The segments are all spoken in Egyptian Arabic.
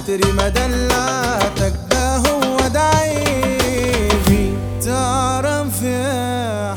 خاطري ما دلعتك ده هو ده عيبي تعرف يا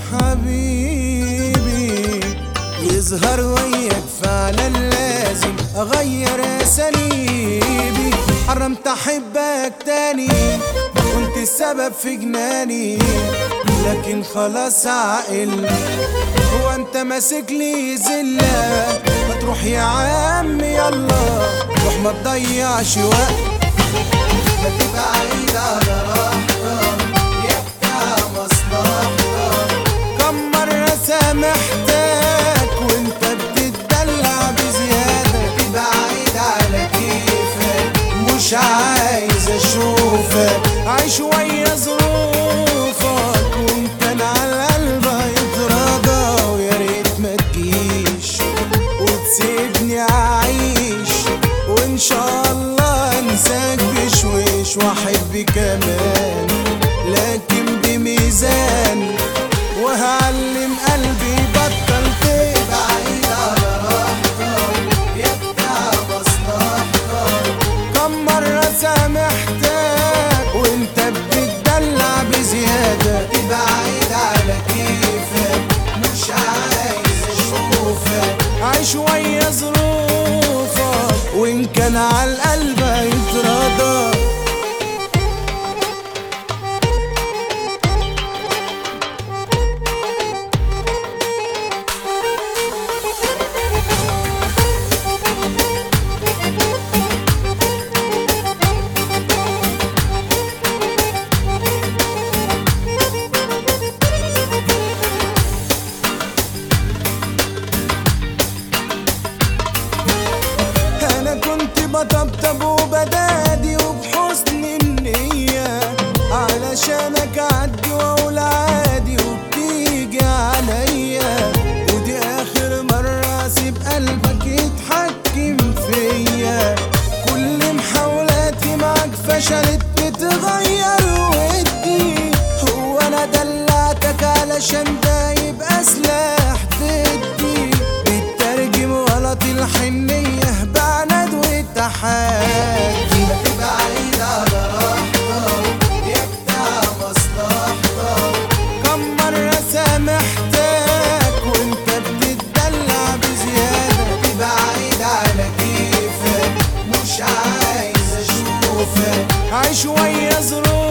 حبيبي يظهر وياك فعلا لازم اغير اساليبي حرمت احبك تاني كنت السبب في جناني لكن خلاص عقل هو انت ماسك لي زلة ما تروح يا عم يلا روح ما تضيعش وقت ما تبقى عيد على راحتك يا بتاع مصلحتك كم مرة سامحتك وانت بتتدلع بزيادة تبقى عيد على كيفك مش عايز اشوفك عيش ويا ظروفك وانت انا على قلبي يتراضى ويا ريت ما تجيش وتسيبني اعيش وان شاء الله انساك بشويش واحب كمان لكن بميزان وهعلم قلبي بطل تبقى عيد على راحتك يا بتاع مصلحتك كم مرة سامحتك وانت بتدلع بزيادة تبقى عيد على كيفك مش عايز اشوفك عيش ويا ظروفك وان كان على القلب يتراضى انا كنت بطبطب وبدادي وبحسن النية علشانك اعدي واقول عادي وبتيجي عليا ودي اخر مرة اسيب قلبك يتحكم فيا كل محاولاتي معاك فشلت بتغير ودي هو انا دلعتك علشان ده يبقى سلاح ضدي بتترجم غلط الحنية بعناد والتحدي ما تبقى عيد على راحتك يا بتاع مصلحتك كم مرة سامحتك وانت بتتدلع بزيادة تبقى عيد على كيفك مش عايز اشوفك عيش ويا ظروفك